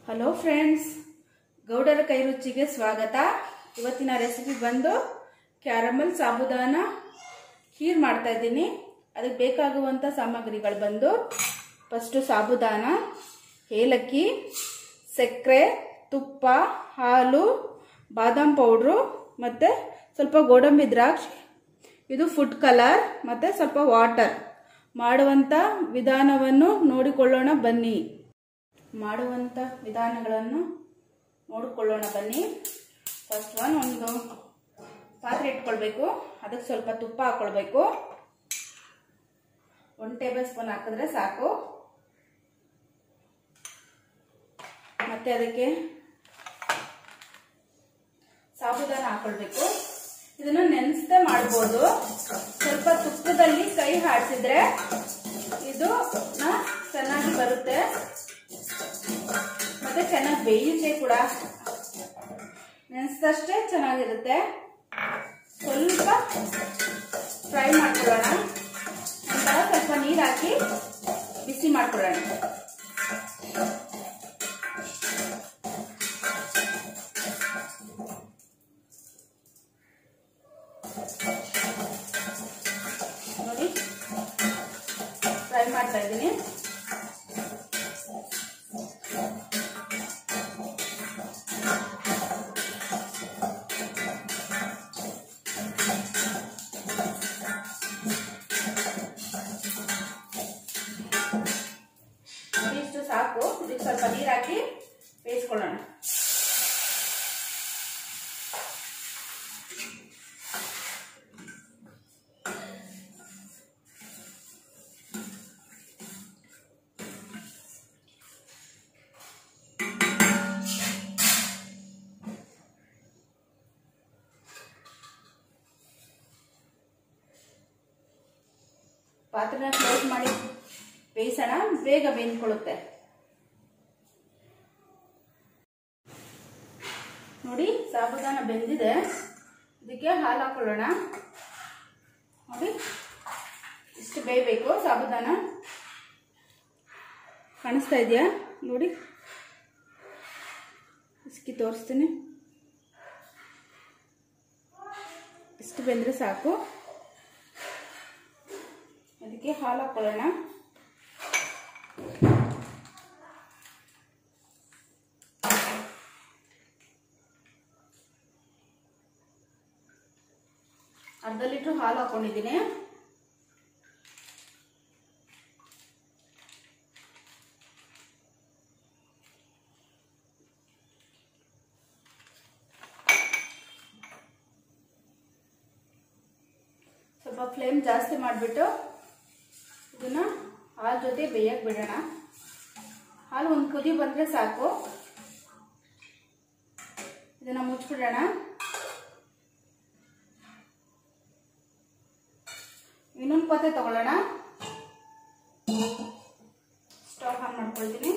hello friends ಗೌಡರ ಕೈ ರುಚಿಗೆ ಸ್ವಾಗತ ಇವತ್ತಿನ ರೆಸಿಪಿ ಬಂದು ಕ್ಯಾರಮಲ್ ಸಾಬುದಾನ ಖೀರ್ ಮಾಡ್ತಾ ಇದ್ದೀನಿ ಅದಕ್ಕೆ ಬೇಕಾಗುವಂಥ ಸಾಮಗ್ರಿಗಳು ಬಂದು ಫಸ್ಟು ಸಾಬುದಾನ ಏಲಕ್ಕಿ ಸಕ್ಕರೆ ತುಪ್ಪ ಹಾಲು ಬಾದಾಮ್ ಪೌಡ್ರು ಮತ್ತು ಸ್ವಲ್ಪ ಗೋಡಂಬಿ ದ್ರಾಕ್ಷಿ ಇದು ಫುಡ್ ಕಲರ್ ಮತ್ತು ಸ್ವಲ್ಪ ವಾಟರ್ ಮಾಡುವಂಥ ವಿಧಾನವನ್ನು ನೋಡಿಕೊಳ್ಳೋಣ ಬನ್ನಿ ಮಾಡುವಂಥ ವಿಧಾನಗಳನ್ನು ನೋಡಿಕೊಳ್ಳೋಣ ಬನ್ನಿ ಫಸ್ಟ್ ಒನ್ ಒಂದು ಪಾತ್ರೆ ಇಟ್ಕೊಳ್ಬೇಕು ಅದಕ್ಕೆ ಸ್ವಲ್ಪ ತುಪ್ಪ ಹಾಕ್ಕೊಳ್ಬೇಕು ಒಂದು ಟೇಬಲ್ ಸ್ಪೂನ್ ಹಾಕಿದ್ರೆ ಸಾಕು ಮತ್ತೆ ಅದಕ್ಕೆ ಸಾಬುದಾನ ಹಾಕೊಳ್ಬೇಕು ಇದನ್ನು ನೆನೆಸದೆ ಮಾಡ್ಬೋದು ಸ್ವಲ್ಪ ತುಪ್ಪದಲ್ಲಿ ಕೈ ಹಾಡಿಸಿದ್ರೆ ಇದು ಚೆನ್ನಾಗಿ ಬರುತ್ತೆ ಮತ್ತೆ ಚೆನ್ನಾಗಿ ಬೇಯುತ್ತೆ ಕೂಡ ನೆನೆಸಿದಷ್ಟೇ ಚೆನ್ನಾಗಿರುತ್ತೆ ಸ್ವಲ್ಪ ಫ್ರೈ ಮಾಡ್ಕೊಳ್ಳೋಣ ನಂತರ ಸ್ವಲ್ಪ ನೀರು ಹಾಕಿ ಬಿಸಿ ಮಾಡ್ಕೊಳ್ಳೋಣ ನೋಡಿ ಫ್ರೈ ಮಾಡ್ತಾ ಇದ್ದೀನಿ ಇಷ್ಟು ಸಾಕು ಇದಕ್ಕೆ ಸ್ವಲ್ಪ ನೀರು ಹಾಕಿ ಬೇಯಿಸ್ಕೊಳ್ಳೋಣ ಪಾತ್ರೆನ ಕ್ಲೋಸ್ ಮಾಡಿ ಬೇಯಿಸೋಣ ಬೇಗ ಬೇಯಿಸ್ಕೊಳ್ಳುತ್ತೆ ನೋಡಿ ಸಾಬುದಾನ ಬೆಂದಿದೆ ಇದಕ್ಕೆ ಹಾಲು ಹಾಕೊಳ್ಳೋಣ ನೋಡಿ ಇಷ್ಟು ಬೇಯಬೇಕು ಸಾಬುದಾನ ಕಾಣಿಸ್ತಾ ಇದೆಯಾ ನೋಡಿ ಇಸ್ಕಿ ತೋರಿಸ್ತೀನಿ ಇಷ್ಟು ಬೆಂದರೆ ಸಾಕು ಅದಕ್ಕೆ ಹಾಲು ಹಾಕೊಳ್ಳೋಣ ಅರ್ಧ ಲೀಟ್ರ್ ಹಾಲು ಹಾಕೊಂಡಿದ್ದೀನಿ ಸ್ವಲ್ಪ ಫ್ಲೇಮ್ ಜಾಸ್ತಿ ಮಾಡಿಬಿಟ್ಟು ಇದನ್ನ ಹಾಲು ಜೊತೆ ಬೇಯಕ್ಕೆ ಬಿಡೋಣ ಹಾಲು ಒಂದು ಕುದಿ ಬಂದರೆ ಸಾಕು ಇದನ್ನ ಮುಚ್ಚಿಬಿಡೋಣ ಇನ್ನೊಂದು ಪಾತ್ರೆ ತಗೊಳ್ಳೋಣ ಸ್ಟವ್ ಆನ್ ಮಾಡ್ಕೊಳ್ತೀನಿ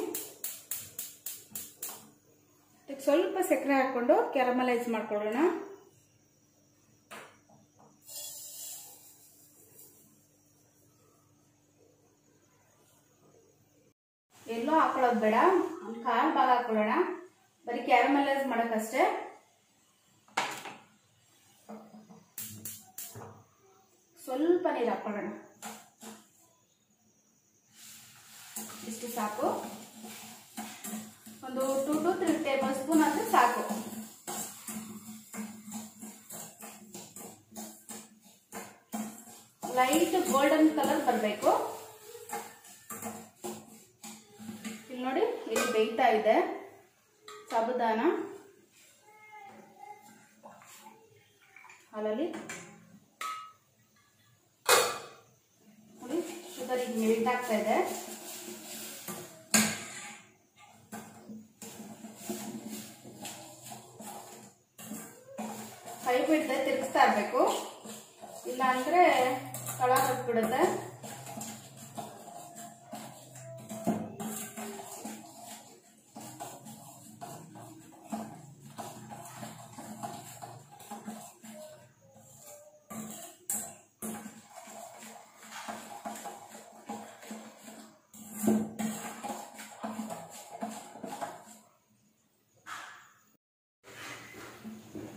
ಅದಕ್ಕೆ ಸ್ವಲ್ಪ ಸಕ್ಕರೆ ಹಾಕ್ಕೊಂಡು ಕ್ಯಾರಮಲೈಸ್ ಮಾಡ್ಕೊಳ್ಳೋಣ ಎಲ್ಲೋ ಹಾಕೊಳ್ಳೋದು ಬೇಡ ಒಂದು ಕಾಲು ಭಾಗ ಹಾಕೊಳ್ಳೋಣ ಬರೀ ಕ್ಯಾರಮಲೈಸ್ ಮಾಡೋಕ್ಕಷ್ಟೇ ಸ್ವಲ್ಪ ನೀರು ಹಾಕೊಳ್ಳೋಣ ಇಷ್ಟು ಸಾಕು ಒಂದು two two three tablespoon ಆದರೆ ಸಾಕು ಲೈಟ್ ಗೋಲ್ಡನ್ ಕಲರ್ ಬರಬೇಕು ಇಲ್ಲಿ ನೋಡಿ ಇಲ್ಲಿ ಬೇಯ್ತಾ ಇದೆ ಸಾಬುದಾನ ಹಾಲಲ್ಲಿ ನೋಡಿ ಶುಗರ್ ಈಗ ಮೆಲ್ಟ್ ಆಗ್ತಾ ಇದೆ ಕೈ ಬಿಡದೆ ತಿರುಗಿಸ್ತಾ ಇರಬೇಕು ಇಲ್ಲ ಅಂದ್ರೆ ತಳ ಹತ್ಬಿಡುತ್ತೆ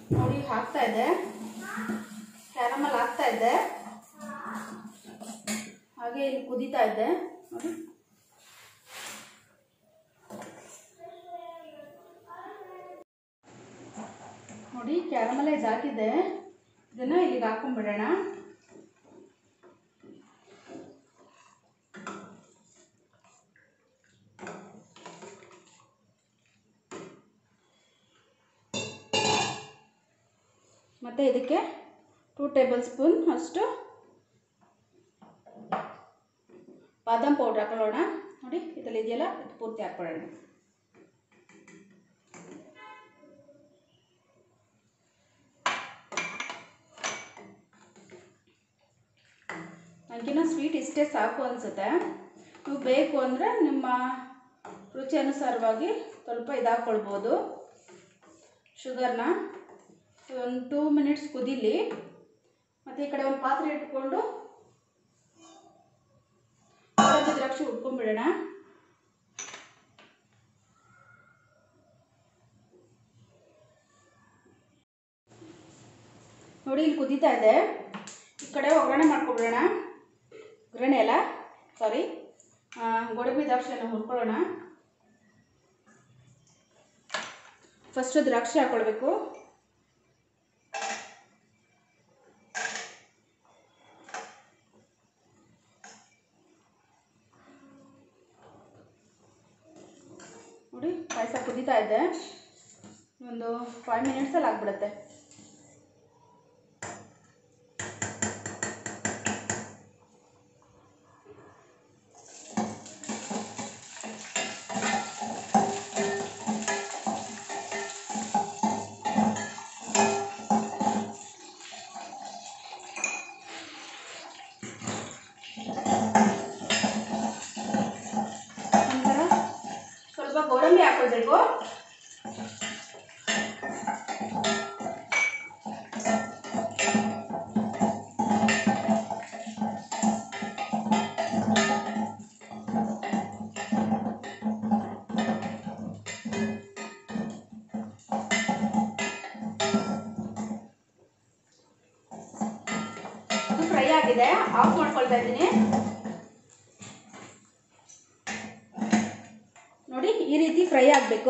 ನೋಡಿ ಹಾಕ್ತಾ ಇದೆ ಕ್ಯಾರಮಲ್ ಹಾಕ್ತಾ ಇದೆ ಹಾಗೆ ಇಲ್ಲಿ ಕುದೀತಾ ಇದೆ ನೋಡಿ ನೋಡಿ ಕ್ಯಾರಮಲೈಸ್ ಹಾಕಿದೆ ಇದನ್ನ ಇಲ್ಲಿಗೆ ಹಾಕೊಂಡ್ಬಿಡೋಣ ಮತ್ತು ಇದಕ್ಕೆ ಟೂ ಟೇಬಲ್ ಸ್ಪೂನ್ ಅಷ್ಟು ಬಾದಾಮ್ ಪೌಡ್ರ್ ಹಾಕೊಳ್ಳೋಣ ನೋಡಿ ಇದರಲ್ಲಿ ಇದೆಯಲ್ಲ ಇದು ಪೂರ್ತಿ ಹಾಕ್ಕೊಳ್ಳೋಣ ನನಗಿನ್ನ ಸ್ವೀಟ್ ಇಷ್ಟೇ ಸಾಕು ಅನಿಸುತ್ತೆ ನೀವು ಬೇಕು ಅಂದರೆ ನಿಮ್ಮ ರುಚಿ ಅನುಸಾರವಾಗಿ ಸ್ವಲ್ಪ ಇದಾಕ್ಕೊಳ್ಬೋದು ಶುಗರ್ನ ಒಂದು ಟೂ ಮಿನಿಟ್ಸ್ ಕುದೀಲಿ ಮತ್ತು ಈ ಕಡೆ ಒಂದು ಪಾತ್ರೆ ಇಟ್ಕೊಂಡು ಗೋಡಂಬಿ ದ್ರಾಕ್ಷಿ ಉಟ್ಕೊಂಡ್ಬಿಡೋಣ ನೋಡಿ ಇಲ್ಲಿ ಕುದೀತಾ ಇದೆ ಈ ಕಡೆ ಒಗ್ಗರಣೆ ಮಾಡ್ಕೊಬಿಡೋಣ ಒಗ್ಗರಣೆ ಅಲ್ಲ ಸಾರಿ ಗೋಡಂಬಿ ದ್ರಾಕ್ಷಿಯನ್ನು ಹುರ್ಕೊಳ್ಳೋಣ ಫಸ್ಟು ದ್ರಾಕ್ಷಿ ಹಾಕ್ಕೊಳ್ಬೇಕು ನೋಡಿ ಪಾಯಸ ಕುದೀತಾ ಇದೆ ಒಂದು ಫೈವ್ ಮಿನಿಟ್ಸಲ್ಲಿ ಆಗ್ಬಿಡುತ್ತೆ ನಂತರ ಸ್ವಲ್ಪ ಗೋಡಂಬಿ ಹಾಕೊಳ್ಬೇಕು ಇದು ಫ್ರೈ ಆಗಿದೆ ಆಫ್ ಮಾಡ್ಕೊಳ್ತಾ ಇದ್ದೀನಿ ನೋಡಿ ಈ ರೀತಿ ಫ್ರೈ ಆಗಬೇಕು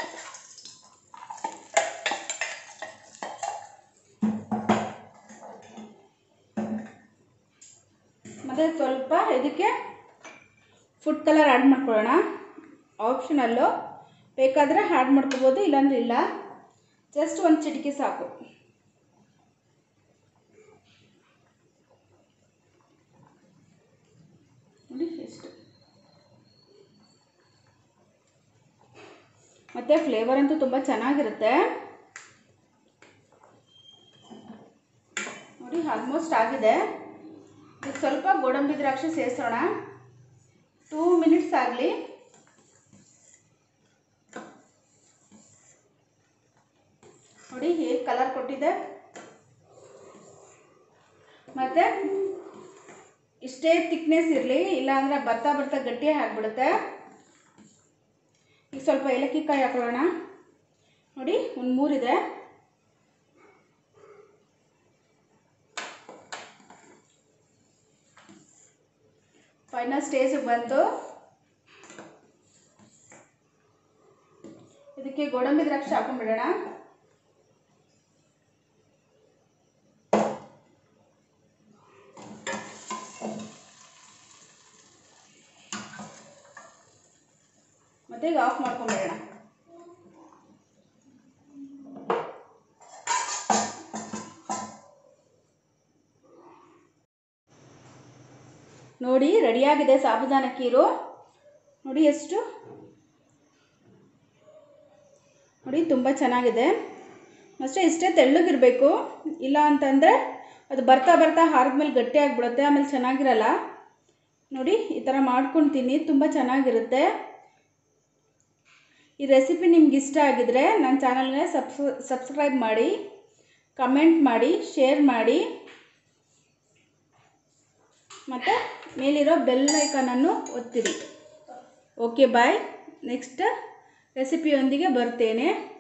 ಮತ್ತು ಸ್ವಲ್ಪ ಇದಕ್ಕೆ ಫುಡ್ ಕಲರ್ ಆ್ಯಡ್ ಮಾಡ್ಕೊಳ್ಳೋಣ ಆಪ್ಷನಲ್ಲು ಬೇಕಾದರೆ ಆ್ಯಡ್ ಮಾಡ್ಕೋಬೋದು ಇಲ್ಲಾಂದ್ರೆ ಇಲ್ಲ ಜಸ್ಟ್ ಒಂದು ಚಿಟಿಕೆ ಸಾಕು ನೋಡಿ ಎಷ್ಟು ಮತ್ತು ಫ್ಲೇವರ್ ಅಂತೂ ತುಂಬ ಚೆನ್ನಾಗಿರುತ್ತೆ ನೋಡಿ ಆಲ್ಮೋಸ್ಟ್ ಆಗಿದೆ ಇದಕ್ಕೆ ಸ್ವಲ್ಪ ಗೋಡಂಬಿ ದ್ರಾಕ್ಷಿ ಸೇರಿಸೋಣ ಟೂ ಮಿನಿಟ್ಸ್ ಆಗಲಿ ನೋಡಿ ಹೇಗೆ ಕಲರ್ ಕೊಟ್ಟಿದೆ ಮತ್ತು ಇಷ್ಟೇ ತಿಕ್ನೆಸ್ ಇರಲಿ ಇಲ್ಲಾಂದರೆ ಬರ್ತಾ ಬರ್ತಾ ಗಟ್ಟಿ ಆಗಿಬಿಡುತ್ತೆ ಈಗ ಸ್ವಲ್ಪ ಏಲಕ್ಕಿ ಕಾಯಿ ಹಾಕೊಳ್ಳೋಣ ನೋಡಿ ಒಂದು ಮೂರಿದೆ ಫೈನಲ್ ಸ್ಟೇಜಿಗೆ ಬಂತು ಇದಕ್ಕೆ ಗೋಡಂಬಿ ದ್ರಾಕ್ಷಿ ಹಾಕೊಂಡ್ಬಿಡೋಣ ಮತ್ತೆ ಈಗ ಆಫ್ ಮಾಡ್ಕೊಂಡ್ಬಿಡೋಣ ನೋಡಿ ರೆಡಿಯಾಗಿದೆ ಸಾಬುದಾನ ಖೀರು ನೋಡಿ ಎಷ್ಟು ನೋಡಿ ತುಂಬ ಚೆನ್ನಾಗಿದೆ ಅಷ್ಟೇ ಇಷ್ಟೇ ತೆಳ್ಳಗಿರಬೇಕು ಇಲ್ಲ ಅಂತಂದರೆ ಅದು ಬರ್ತಾ ಬರ್ತಾ ಹಾರಿದ್ಮೇಲೆ ಗಟ್ಟಿ ಆಗಿಬಿಡುತ್ತೆ ಆಮೇಲೆ ಚೆನ್ನಾಗಿರಲ್ಲ ನೋಡಿ ಈ ಥರ ಮಾಡ್ಕೊಂಡು ತಿನ್ನಿ ತುಂಬ ಚೆನ್ನಾಗಿರುತ್ತೆ ಈ ರೆಸಿಪಿ ನಿಮ್ಗೆ ಇಷ್ಟ ಆಗಿದ್ರೆ ನನ್ನ ಚಾನಲ್ಗೆ ಸಬ್ಸ್ ಸಬ್ಸ್ಕ್ರೈಬ್ ಮಾಡಿ ಕಮೆಂಟ್ ಮಾಡಿ ಶೇರ್ ಮಾಡಿ ಮತ್ತು ಮೇಲಿರೋ ಬೆಲ್ ಐಕಾನನ್ನು ಒತ್ತಿರಿ ಓಕೆ ಬಾಯ್ ನೆಕ್ಸ್ಟ್ ರೆಸಿಪಿಯೊಂದಿಗೆ ಬರ್ತೇನೆ